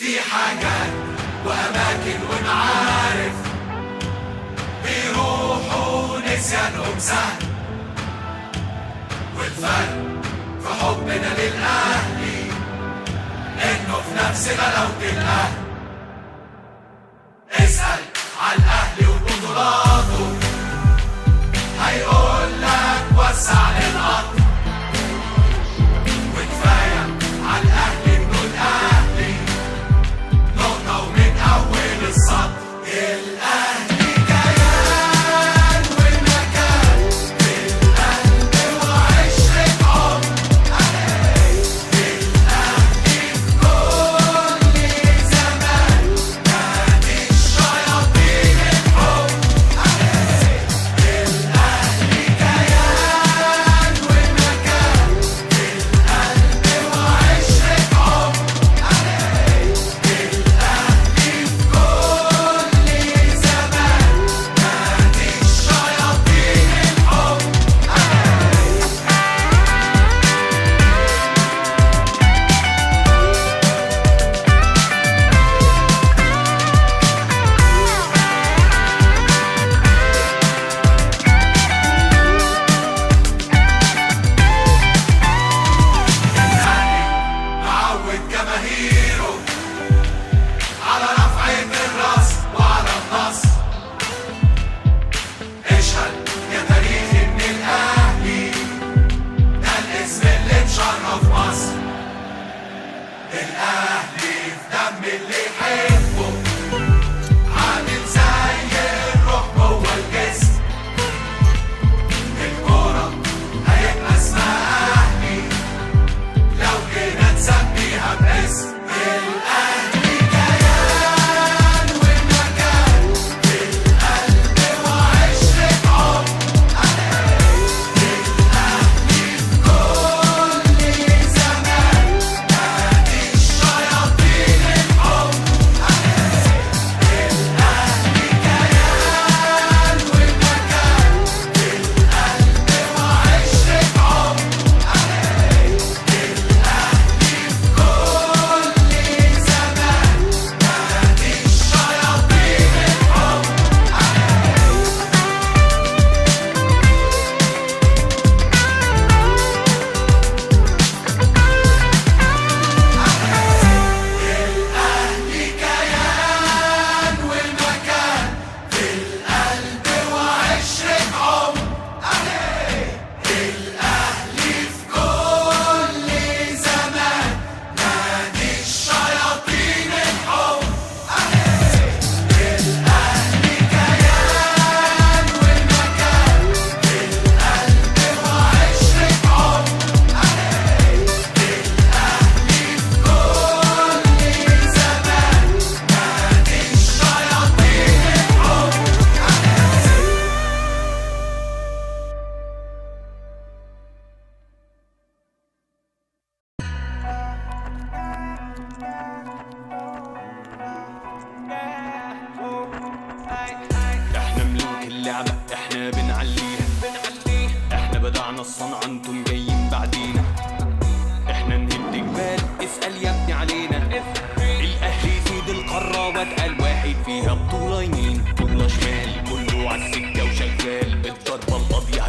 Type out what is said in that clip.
في حاجات وأماكن ومعارف بيروحوا نسيانهم سهل والفرق في حبنا للأهلي إنه في نفس غلاوة الأهل اسأل على الأهلي وبطولاته هيقول لك وسع للقطر وكفاية على الأهلي إنه الأهلي نقطة ومن أول السطر الأهلي كيان والمكان في القلب وعشرة عمر الأهلي في كل زمان نادي الشياطين الحب الأهلي كيان والمكان في القلب وعشرة عمر الأهلي في كل زمان نادي الشياطين الحب الأهلي معود جماهيره على رفعة الراس وعلى النصر اشهد يا تاريخ ان الاهلي ده الاسم اللي مشرف مصر الاهلي في دم اللي يحبه عامل زي الروح جوه الجسم الكورة هيبقى اسمها اهلي لو جينا نسميها باسم الأهلي كيان والمكان في القلب وعشرة عمر الأهلي في كل زمان نادي الشياطين الحب الأهلي كيان والمكان في القلب وعشرة عمر كل زمان نادي الشياطين الحب الأهلي كيان والمكان في القلب وعشرة عمر الأهلي في كل زمان نادي الشياطين الحب الأهلي كيان والمكان في القلب وعشرة عمر الأهلي في كل زمان نادي الشياطين الحب احنا ملوك اللعبة احنا بنعليها احنا بدعنا الصنعة انتم جايين بعدينا احنا نهد جبال اسأل يا ابني علينا الاهلي سيد القارة واتقل واحد فيها بطولة يمين بطولة شمال كله عالسكة